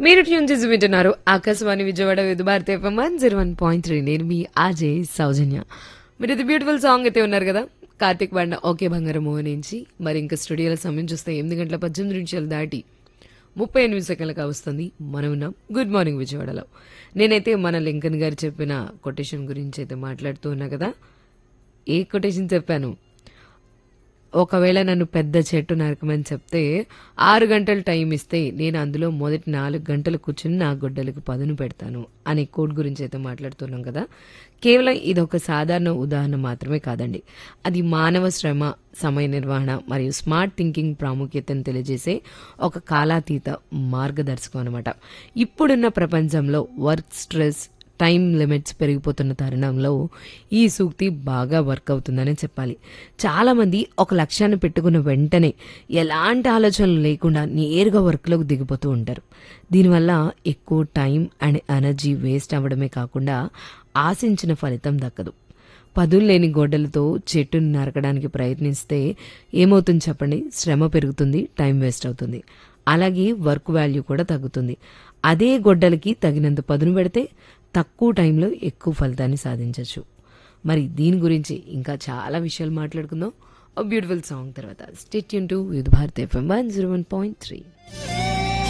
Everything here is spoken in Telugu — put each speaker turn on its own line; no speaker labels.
మీరు ట్యూన్ చేసి వింటున్నారు Akashvani Vijayawada Vividh Bharati FM one zero one point three నేను మీ ఆజయ్ సౌజన్య మీరు ఇది బ్యూటిఫుల్ సాంగ్ అయితే ఉన్నారు కదా కార్తిక్ బండ ఓకే బంగారం మూవీ నుంచి మరి ఇంకా స్టూడియోలో సమయం చూస్తే ఎనిమిది గంటల పద్దెనిమిది నిమిషాలు దాటి ముప్పై ఎనిమిది సెకండ్లుగా వస్తుంది మనం ఉన్నాం గుడ్ మార్నింగ్ విజయవాడలో నేనైతే మన లింకన్ గారు చెప్పిన కొటేషన్ గురించి అయితే మాట్లాడుతూ ఉన్నా కదా ఏ కొటేషన్ చెప్పాను ఒకవేళ నన్ను పెద్ద చెట్టు నరకమని చెప్తే ఆరు గంటలు టైం ఇస్తే నేను అందులో మొదటి నాలుగు గంటలు కూర్చుని నా గొడ్డలకు పదును పెడతాను అనే కోడ్ గురించి అయితే మాట్లాడుతున్నాం కదా కేవలం ఇది ఒక సాధారణ ఉదాహరణ మాత్రమే కాదండి అది మానవ శ్రమ సమయ నిర్వహణ మరియు స్మార్ట్ థింకింగ్ ప్రాముఖ్యతను తెలియజేసే ఒక కాలాతీత మార్గదర్శకం అనమాట ఇప్పుడున్న ప్రపంచంలో వర్క్ స్ట్రెస్ టైం లిమిట్స్ పెరిగిపోతున్న తరుణంలో ఈ సూక్తి బాగా వర్క్ అవుతుందని చెప్పాలి చాలామంది ఒక లక్ష్యాన్ని పెట్టుకున్న వెంటనే ఎలాంటి ఆలోచనలు లేకుండా నేరుగా వర్క్లోకి దిగిపోతూ ఉంటారు దీనివల్ల ఎక్కువ టైం అండ్ ఎనర్జీ వేస్ట్ అవ్వడమే కాకుండా ఆశించిన ఫలితం దక్కదు పదులు లేని గొడ్డలతో చెట్టును నరకడానికి ప్రయత్నిస్తే ఏమవుతుంది చెప్పండి శ్రమ పెరుగుతుంది టైం వేస్ట్ అవుతుంది అలాగే వర్క్ వాల్యూ కూడా తగ్గుతుంది అదే గొడ్డలకి తగినంత పదును పెడితే తక్కువ టైంలో ఎక్కువ ఫలితాన్ని సాధించవచ్చు మరి దీని గురించి ఇంకా చాలా విషయాలు మాట్లాడుకుందాం బ్యూటిఫుల్ సాంగ్ తర్వాత స్టేట్ యూన్ to with Bharat FM one zero one point three